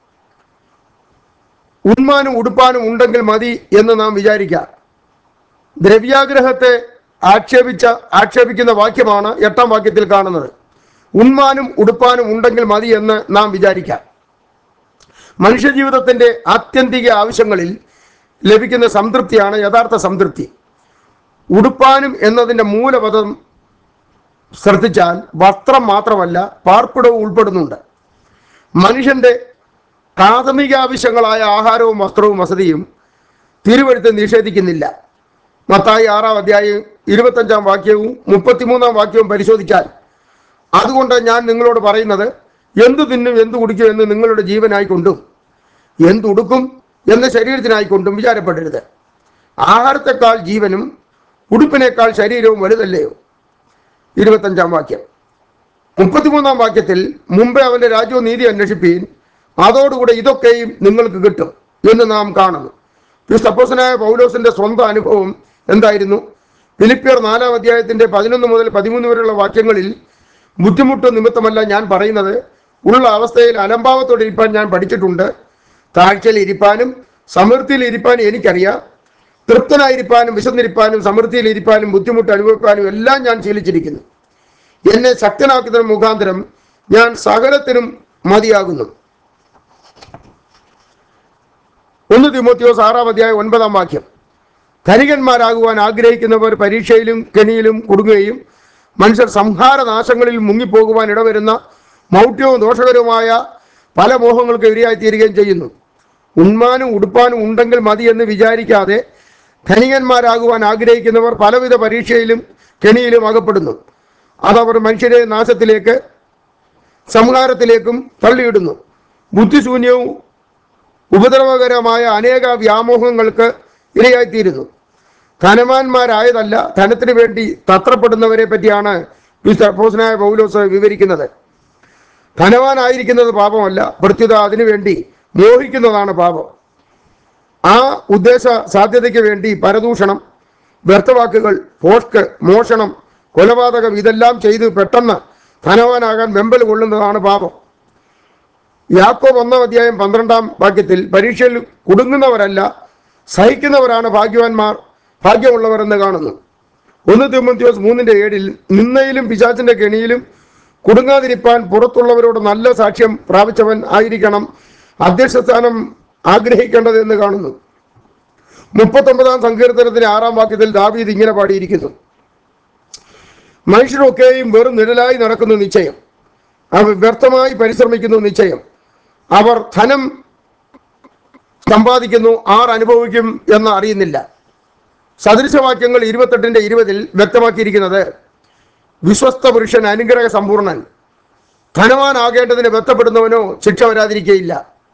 ഉന്മാനും ഉടുപ്പാനും ഉണ്ടെങ്കിൽ മതി എന്ന് നാം വിചാരിക്കാം ദ്രവ്യാഗ്രഹത്തെ ആക്ഷേപിച്ച ആക്ഷേപിക്കുന്ന വാക്യമാണ് എട്ടാം വാക്യത്തിൽ കാണുന്നത് ഉന്മാനും ഉടുപ്പാനും ഉണ്ടെങ്കിൽ മതി എന്ന് നാം വിചാരിക്കാം മനുഷ്യജീവിതത്തിന്റെ ആത്യന്തിക ആവശ്യങ്ങളിൽ ലഭിക്കുന്ന സംതൃപ്തിയാണ് യഥാർത്ഥ സംതൃപ്തി ഉടുപ്പാനും എന്നതിൻ്റെ മൂലപദം ശ്രദ്ധിച്ചാൽ വസ്ത്രം മാത്രമല്ല പാർപ്പിടവും ഉൾപ്പെടുന്നുണ്ട് മനുഷ്യന്റെ പ്രാഥമിക ആവശ്യങ്ങളായ ആഹാരവും വസ്ത്രവും വസതിയും തിരുവഴുത്ത് നിഷേധിക്കുന്നില്ല മത്തായി ആറാം അധ്യായം ഇരുപത്തഞ്ചാം വാക്യവും മുപ്പത്തിമൂന്നാം വാക്യവും പരിശോധിച്ചാൽ അതുകൊണ്ട് ഞാൻ നിങ്ങളോട് പറയുന്നത് എന്തു തിന്നും എന്തു കുടിക്കും എന്ന് നിങ്ങളുടെ ജീവനായിക്കൊണ്ടും എന്തുടുക്കും എന്ന ശരീരത്തിനായിക്കൊണ്ടും വിചാരപ്പെടരുത് ആഹാരത്തെക്കാൾ ജീവനും ഉടുപ്പിനേക്കാൾ ശരീരവും വലുതല്ലയോ ഇരുപത്തഞ്ചാം വാക്യം മുപ്പത്തിമൂന്നാം വാക്യത്തിൽ മുമ്പേ അവന്റെ രാജ്യവും നീതി അന്വേഷിപ്പീൻ അതോടുകൂടെ ഇതൊക്കെയും നിങ്ങൾക്ക് കിട്ടും എന്ന് നാം കാണുന്നു ഈ സപ്പോസനായ പൗലോസിന്റെ സ്വന്തം അനുഭവം എന്തായിരുന്നു ഫിലിപ്പിയർ നാലാം അധ്യായത്തിന്റെ പതിനൊന്ന് മുതൽ പതിമൂന്ന് വരെയുള്ള വാക്യങ്ങളിൽ ബുദ്ധിമുട്ട് നിമിത്തമല്ല ഞാൻ പറയുന്നത് ഉള്ള അവസ്ഥയിൽ അലംഭാവത്തോടെ ഇരിപ്പാൻ ഞാൻ പഠിച്ചിട്ടുണ്ട് താഴ്ചയിൽ ഇരിപ്പാനും സമൃദ്ധിയിൽ ഇരിപ്പാനും എനിക്കറിയാം തൃപ്തനായിരിക്കാനും വിശന്നിരിപ്പാനും സമൃദ്ധിയിൽ ഇരിപ്പാനും ബുദ്ധിമുട്ട് അനുഭവിക്കാനും എല്ലാം ഞാൻ ശീലിച്ചിരിക്കുന്നു എന്നെ ശക്തനാക്കുന്ന മുഖാന്തരം ഞാൻ സകലത്തിനും മതിയാകുന്നു ഒന്ന് തിമോത്തിയോസ് ആറാം അധ്യായം ഒൻപതാം വാക്യം ധനികന്മാരാകുവാൻ ആഗ്രഹിക്കുന്നവർ പരീക്ഷയിലും കെണിയിലും കുടുങ്ങുകയും മനുഷ്യർ സംഹാരനാശങ്ങളിൽ മുങ്ങിപ്പോകുവാൻ ഇടവരുന്ന മൗഢ്യവും ദോഷകരവുമായ പല മോഹങ്ങൾക്ക് ഇരയായി തീരുകയും ചെയ്യുന്നു ഉണ്മാനും ഉടുപ്പാനും ഉണ്ടെങ്കിൽ മതി എന്ന് വിചാരിക്കാതെ ധനികന്മാരാകുവാൻ ആഗ്രഹിക്കുന്നവർ പലവിധ പരീക്ഷയിലും കെണിയിലും അകപ്പെടുന്നു അതവർ മനുഷ്യരെ നാശത്തിലേക്ക് സംഹാരത്തിലേക്കും തള്ളിയിടുന്നു ബുദ്ധിശൂന്യവും ഉപദ്രവകരമായ അനേക വ്യാമോഹങ്ങൾക്ക് ഇരയായിത്തീരുന്നു ധനവാന്മാരായതല്ല ധനത്തിന് വേണ്ടി തത്രപ്പെടുന്നവരെ പറ്റിയാണ് വിസ്തപ്പോസനായ പൗലോസ് വിവരിക്കുന്നത് ധനവാനായിരിക്കുന്നത് പാപമല്ല പ്രത്യുത അതിനുവേണ്ടി മോഹിക്കുന്നതാണ് പാപം ആ ഉദ്ദേശ സാധ്യതയ്ക്ക് വേണ്ടി പരദൂഷണം വ്യർത്ഥവാക്കുകൾ പോഷ്ക്ക് മോഷണം കൊലപാതകം ഇതെല്ലാം ചെയ്ത് പെട്ടെന്ന് ധനവാനാകാൻ വെമ്പൽ കൊള്ളുന്നതാണ് പാപം യാക്കോബ് ഒന്നാം അധ്യായം പന്ത്രണ്ടാം വാക്യത്തിൽ പരീക്ഷയിൽ കുടുങ്ങുന്നവരല്ല സഹിക്കുന്നവരാണ് ഭാഗ്യവാന്മാർ ഭാഗ്യമുള്ളവർ എന്ന് കാണുന്നു ഒന്ന് തിമോത്തിയോസ് മൂന്നിന്റെ ഏഴിൽ നിന്നയിലും പിശാചിന്റെ കെണിയിലും കുടുങ്ങാതിരിപ്പാൻ പുറത്തുള്ളവരോട് നല്ല സാക്ഷ്യം പ്രാപിച്ചവൻ ആയിരിക്കണം അധ്യക്ഷസ്ഥാനം ആഗ്രഹിക്കേണ്ടത് എന്ന് കാണുന്നു മുപ്പത്തൊമ്പതാം സങ്കീർത്തനത്തിന്റെ ആറാം വാക്യത്തിൽ ദാവീദ് ഇങ്ങനെ പാടിയിരിക്കുന്നു മനുഷ്യരൊക്കെയും വെറും നിഴലായി നടക്കുന്നു നിശ്ചയം അവർ വ്യർത്ഥമായി പരിശ്രമിക്കുന്നു നിശ്ചയം അവർ ധനം സമ്പാദിക്കുന്നു ആർ അനുഭവിക്കും എന്ന് അറിയുന്നില്ല സദൃശവാക്യങ്ങൾ ഇരുപത്തെട്ടിന്റെ ഇരുപതിൽ വ്യക്തമാക്കിയിരിക്കുന്നത് വിശ്വസ്ത പുരുഷൻ അനുഗ്രഹ സമ്പൂർണൻ ധനവാനാകേണ്ടതിന് ബന്ധപ്പെടുന്നവനോ ശിക്ഷ വരാതിരിക്കുകയില്ല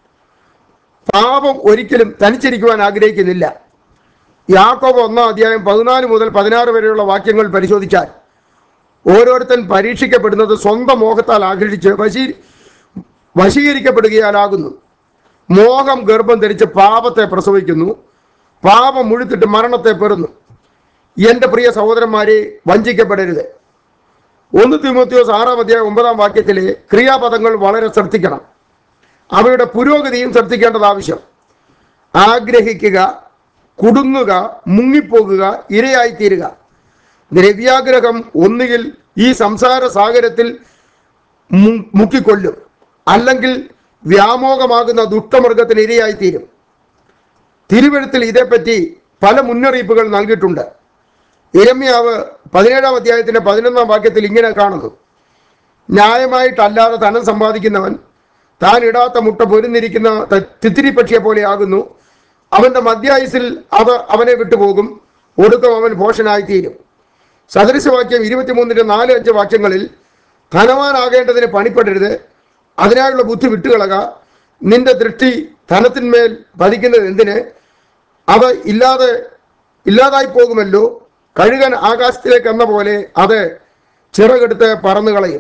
പാപം ഒരിക്കലും തനിച്ചിരിക്കുവാൻ ആഗ്രഹിക്കുന്നില്ല യാക്കോബ് ഒന്നാം അധ്യായം പതിനാല് മുതൽ പതിനാറ് വരെയുള്ള വാക്യങ്ങൾ പരിശോധിച്ചാൽ ഓരോരുത്തൻ പരീക്ഷിക്കപ്പെടുന്നത് സ്വന്തം മോഹത്താൽ ആഗ്രഹിച്ച് വശീ വശീകരിക്കപ്പെടുകയാലാകുന്നു മോഹം ഗർഭം ധരിച്ച് പാപത്തെ പ്രസവിക്കുന്നു പാപം മുഴുത്തിട്ട് മരണത്തെ പെറുന്നു എൻ്റെ പ്രിയ സഹോദരന്മാരെ വഞ്ചിക്കപ്പെടരുത് ഒന്ന് തിമോത്തിയോസ് ആറാം അധ്യായം ഒമ്പതാം വാക്യത്തിലെ ക്രിയാപദങ്ങൾ വളരെ ശ്രദ്ധിക്കണം അവയുടെ പുരോഗതിയും ശ്രദ്ധിക്കേണ്ടത് ആവശ്യം ആഗ്രഹിക്കുക കുടുങ്ങുക മുങ്ങിപ്പോകുക ഇരയായിത്തീരുക ദ്രവ്യാഗ്രഹം ഒന്നുകിൽ ഈ സംസാര സാഗരത്തിൽ മു- മുക്കിക്കൊല്ലും അല്ലെങ്കിൽ വ്യാമോഹമാകുന്ന ദുഷ്ടമൃഗത്തിന് ഇരയായിത്തീരും തിരുവഴുത്തിൽ ഇതേപ്പറ്റി പല മുന്നറിയിപ്പുകൾ നൽകിയിട്ടുണ്ട് ഇരമ്യാവ് പതിനേഴാം അധ്യായത്തിന്റെ പതിനൊന്നാം വാക്യത്തിൽ ഇങ്ങനെ കാണുന്നു ന്യായമായിട്ടല്ലാതെ ധനം സമ്പാദിക്കുന്നവൻ താൻ ഇടാത്ത മുട്ട പൊരുന്നിരിക്കുന്ന ത- തിത്തിരിപ്പക്ഷിയെ പോലെയാകുന്നു അവന്റെ മധ്യായുസിൽ അത് അവനെ വിട്ടുപോകും ഒടുക്കം അവൻ ഭോഷനായിത്തീരും സദൃശവാക്യം ഇരുപത്തിമൂന്നിന്റെ നാല് അഞ്ച് വാക്യങ്ങളിൽ ധനവാനാകേണ്ടതിന് പണിപ്പെടരുത് അതിനായുള്ള ബുദ്ധി വിട്ടുകളക നിന്റെ ദൃഷ്ടി ധനത്തിന്മേൽ പതിക്കുന്നത് എന്തിന് അത് ഇല്ലാതെ ഇല്ലാതായി പോകുമല്ലോ കഴുകൻ ആകാശത്തിലേക്ക് എന്ന പോലെ അത് ചിറകെടുത്ത് പറന്നു കളയും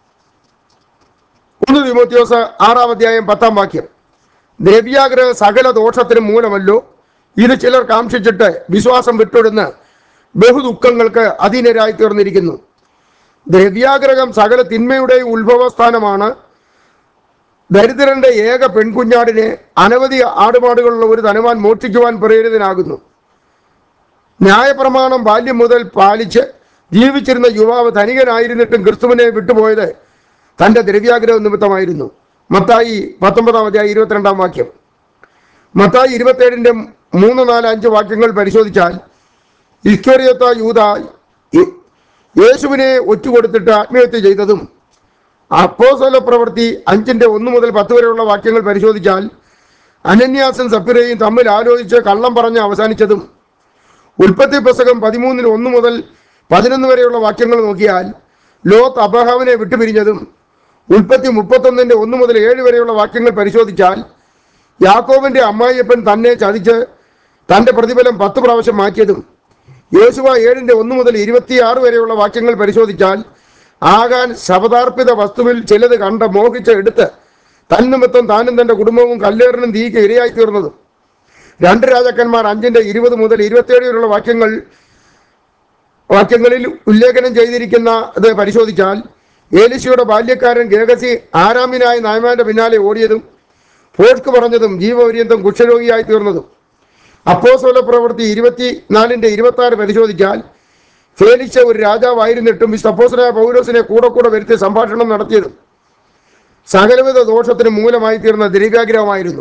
ഒന്ന് തിമോത്തിയോസ് ആറാം അധ്യായം പത്താം വാക്യം ദ്രവ്യാഗ്രഹ സകല ദോഷത്തിനും മൂലമല്ലോ ഇത് ചിലർ കാംക്ഷിച്ചിട്ട് വിശ്വാസം വിട്ടൊടുന്ന് ബഹുദുഃഖങ്ങൾക്ക് അധീനരായി തീർന്നിരിക്കുന്നു ദ്രവ്യാഗ്രഹം സകല തിന്മയുടെയും ഉത്ഭവസ്ഥാനമാണ് ദരിദ്രന്റെ ഏക പെൺകുഞ്ഞാടിനെ അനവധി ആടുപാടുകളുള്ള ഒരു ധനവാൻ മോഷ്ടിക്കുവാൻ പ്രേരിതനാകുന്നു ന്യായപ്രമാണം ബാല്യം മുതൽ പാലിച്ച് ജീവിച്ചിരുന്ന യുവാവ് ധനികനായിരുന്നിട്ടും ക്രിസ്തുവിനെ വിട്ടുപോയത് തന്റെ ദ്രവ്യാഗ്രഹ നിമിത്തമായിരുന്നു മത്തായി പത്തൊമ്പതാം അധ്യായം ഇരുപത്തിരണ്ടാം വാക്യം മത്തായി ഇരുപത്തേഴിന്റെ മൂന്ന് നാല് അഞ്ച് വാക്യങ്ങൾ പരിശോധിച്ചാൽ ഇസ്കോറിയത്ത യൂത യേ- യേശുവിനെ ഒറ്റുകൊടുത്തിട്ട് ആത്മഹത്യ ചെയ്തതും അപ്പോസ്തല പ്രവൃത്തി അഞ്ചിന്റെ ഒന്ന് മുതൽ പത്ത് വരെയുള്ള വാക്യങ്ങൾ പരിശോധിച്ചാൽ അനന്യാസും സപ്പിരയും തമ്മിൽ ആലോചിച്ച് കള്ളം പറഞ്ഞ് അവസാനിച്ചതും ഉൽപ്പത്തി പുസ്തകം പതിമൂന്നിൽ ഒന്ന് മുതൽ പതിനൊന്ന് വരെയുള്ള വാക്യങ്ങൾ നോക്കിയാൽ ലോത്ത് അബ്രഹാമിനെ വിട്ടുപിരിഞ്ഞതും ഉൽപ്പത്തി മുപ്പത്തൊന്നിന്റെ ഒന്ന് മുതൽ ഏഴ് വരെയുള്ള വാക്യങ്ങൾ പരിശോധിച്ചാൽ യാക്കോബിന്റെ അമ്മായിയപ്പൻ തന്നെ ചതിച്ച് തന്റെ പ്രതിഫലം പത്ത് പ്രാവശ്യം മാറ്റിയതും യേശുവ ഏഴിന്റെ ഒന്ന് മുതൽ ഇരുപത്തിയാറ് വരെയുള്ള വാക്യങ്ങൾ പരിശോധിച്ചാൽ ആകാൻ ശബദാർപ്പിത വസ്തുവിൽ ചിലത് കണ്ട് മോഹിച്ച് എടുത്ത് തന്നിമിത്തം താനും തന്റെ കുടുംബവും കല്ലേറിനും തീക്ക് ഇരയായി തീർന്നതും രണ്ട് രാജാക്കന്മാർ അഞ്ചിന്റെ ഇരുപത് മുതൽ ഇരുപത്തിയേഴ് വരെയുള്ള വാക്യങ്ങൾ വാക്യങ്ങളിൽ ഉല്ലേഖനം ചെയ്തിരിക്കുന്ന ഇത് പരിശോധിച്ചാൽ ഏലിശയുടെ ബാല്യക്കാരൻ ഗേഗസി ആരാമിനായി നായ്മാന്റെ പിന്നാലെ ഓടിയതും ഫോഷ്ക്ക് പറഞ്ഞതും ജീവപര്യന്തം കുഷ്ഠരോഗിയായി തീർന്നതും അപ്പോസ്തല പ്രവൃത്തി ഇരുപത്തിനാലിന്റെ ഇരുപത്തി ആറ് പരിശോധിച്ചാൽ ഫേലിക്സ് ഒരു രാജാവായിരുന്നിട്ടും ഈ സപ്പോസനായ പൗലോസിനെ കൂടെ കൂടെ വരുത്തി സംഭാഷണം നടത്തിയതും സകലവിധ ദോഷത്തിന് മൂലമായി തീർന്ന ദ്രവ്യാഗ്രഹമായിരുന്നു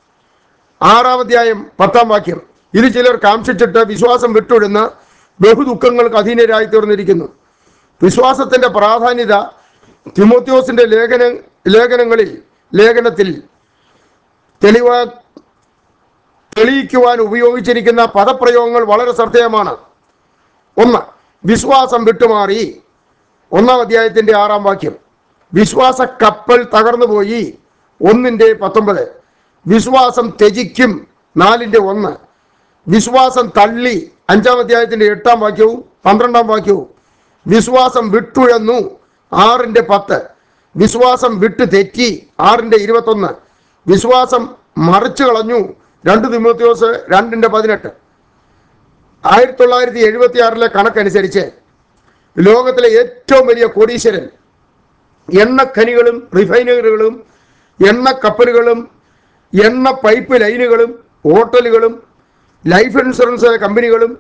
ആറാം അധ്യായം പത്താം വാക്യം ഇത് ചിലർ കാംക്ഷിച്ചിട്ട് വിശ്വാസം വിട്ടൊഴുന്ന ബഹുദുഃഖങ്ങൾക്ക് അധീനരായി തീർന്നിരിക്കുന്നു വിശ്വാസത്തിന്റെ പ്രാധാന്യത തിമോത്യോസിന്റെ ലേഖന ലേഖനങ്ങളിൽ ലേഖനത്തിൽ തെളിവാ തെളിയിക്കുവാൻ ഉപയോഗിച്ചിരിക്കുന്ന പദപ്രയോഗങ്ങൾ വളരെ ശ്രദ്ധേയമാണ് ഒന്ന് വിശ്വാസം വിട്ടുമാറി ഒന്നാം അധ്യായത്തിന്റെ ആറാം വാക്യം വിശ്വാസ കപ്പൽ തകർന്നുപോയി ഒന്നിന്റെ പത്തൊമ്പത് വിശ്വാസം ത്യജിക്കും നാലിന്റെ ഒന്ന് വിശ്വാസം തള്ളി അഞ്ചാം അധ്യായത്തിന്റെ എട്ടാം വാക്യവും പന്ത്രണ്ടാം വാക്യവും വിശ്വാസം വിട്ടുഴന്നു ആറിന്റെ പത്ത് വിശ്വാസം വിട്ടു തെറ്റി ആറിന്റെ ഇരുപത്തൊന്ന് വിശ്വാസം മറിച്ചു കളഞ്ഞു രണ്ട് തിമോത്യോസ് രണ്ടിന്റെ പതിനെട്ട് ആയിരത്തി തൊള്ളായിരത്തി എഴുപത്തി ആറിലെ കണക്കനുസരിച്ച് ലോകത്തിലെ ഏറ്റവും വലിയ കോടീശ്വരൻ എണ്ണഖനികളും റിഫൈനറികളും എണ്ണ കപ്പലുകളും എണ്ണ പൈപ്പ് ലൈനുകളും ഹോട്ടലുകളും ലൈഫ് ഇൻഷുറൻസ് കമ്പനികളും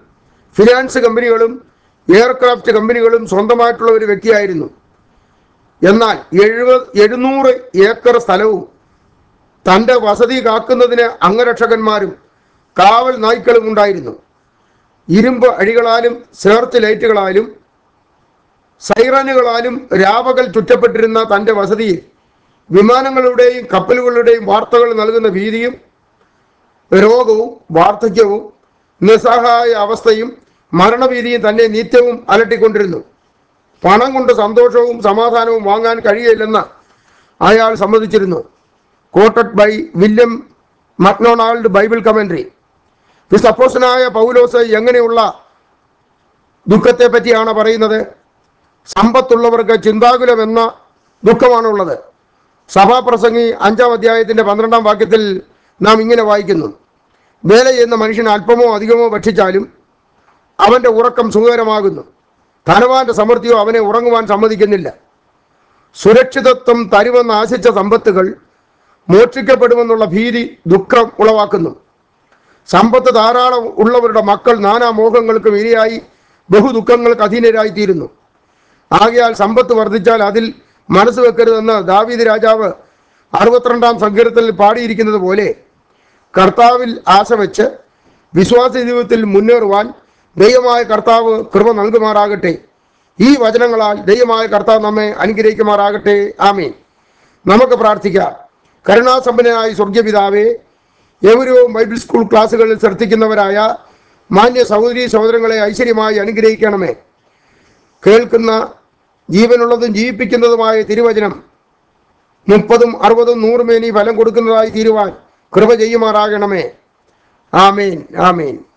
ഫിനാൻസ് കമ്പനികളും എയർക്രാഫ്റ്റ് കമ്പനികളും സ്വന്തമായിട്ടുള്ള ഒരു വ്യക്തിയായിരുന്നു എന്നാൽ എഴുപത് എഴുന്നൂറ് ഏക്കർ സ്ഥലവും തൻ്റെ വസതി കാക്കുന്നതിന് അംഗരക്ഷകന്മാരും കാവൽ നായ്ക്കളും ഉണ്ടായിരുന്നു ഇരുമ്പ് അഴികളാലും സേർച്ച് ലൈറ്റുകളാലും സൈറനുകളാലും രാപകൽ ചുറ്റപ്പെട്ടിരുന്ന തൻ്റെ വസതിയിൽ വിമാനങ്ങളുടെയും കപ്പലുകളുടെയും വാർത്തകൾ നൽകുന്ന ഭീതിയും രോഗവും വാർദ്ധക്യവും നിസ്സഹായ അവസ്ഥയും മരണഭീതിയും തന്നെ നിത്യവും അലട്ടിക്കൊണ്ടിരുന്നു പണം കൊണ്ട് സന്തോഷവും സമാധാനവും വാങ്ങാൻ കഴിയില്ലെന്ന് അയാൾ സമ്മതിച്ചിരുന്നു quoted by William MacDonald Bible commentary വിസപ്പോസനായ പൗലോസ് എങ്ങനെയുള്ള ദുഃഖത്തെ പറ്റിയാണ് പറയുന്നത് സമ്പത്തുള്ളവർക്ക് ചിന്താകുലമെന്ന ദുഃഖമാണുള്ളത് സഭാപ്രസംഗി അഞ്ചാം അധ്യായത്തിന്റെ പന്ത്രണ്ടാം വാക്യത്തിൽ നാം ഇങ്ങനെ വായിക്കുന്നു വേല ചെയ്യുന്ന മനുഷ്യൻ അല്പമോ അധികമോ ഭക്ഷിച്ചാലും അവന്റെ ഉറക്കം സുഖകരമാകുന്നു ധനവാന്റെ സമൃദ്ധിയോ അവനെ ഉറങ്ങുവാൻ സമ്മതിക്കുന്നില്ല സുരക്ഷിതത്വം തരുമെന്ന് ആശിച്ച സമ്പത്തുകൾ മോഷ്ടിക്കപ്പെടുമെന്നുള്ള ഭീതി ദുഃഖം ഉളവാക്കുന്നു സമ്പത്ത് ധാരാളം ഉള്ളവരുടെ മക്കൾ നാനാ മോഹങ്ങൾക്കും ഇരയായി ബഹുദുഃഖങ്ങൾക്ക് അധീനരായിത്തീരുന്നു ആകയാൽ സമ്പത്ത് വർദ്ധിച്ചാൽ അതിൽ മനസ്സ് വെക്കരുതെന്ന് ദാവീദ് രാജാവ് അറുപത്തിരണ്ടാം സങ്കീർത്തനിൽ പാടിയിരിക്കുന്നത് പോലെ കർത്താവിൽ ആശ വെച്ച് വിശ്വാസ ജീവിതത്തിൽ മുന്നേറുവാൻ ദൈവമായ കർത്താവ് കൃപ നൽകുമാറാകട്ടെ ഈ വചനങ്ങളാൽ ദൈവമായ കർത്താവ് നമ്മെ അനുഗ്രഹിക്കുമാറാകട്ടെ ആമീൻ നമുക്ക് പ്രാർത്ഥിക്കാം കരുണാസമ്പന്നനായ സ്വർഗപിതാവേ എവരവും ബൈബിൾ സ്കൂൾ ക്ലാസ്സുകളിൽ ശ്രദ്ധിക്കുന്നവരായ മാന്യ സഹോദരി സഹോദരങ്ങളെ ഐശ്വര്യമായി അനുഗ്രഹിക്കണമേ കേൾക്കുന്ന ജീവനുള്ളതും ജീവിപ്പിക്കുന്നതുമായ തിരുവചനം മുപ്പതും അറുപതും നൂറുമേനി ഫലം കൊടുക്കുന്നതായി തീരുവാൻ കൃപ ചെയ്യുമാറാകണമേ ആമേൻ ആമേൻ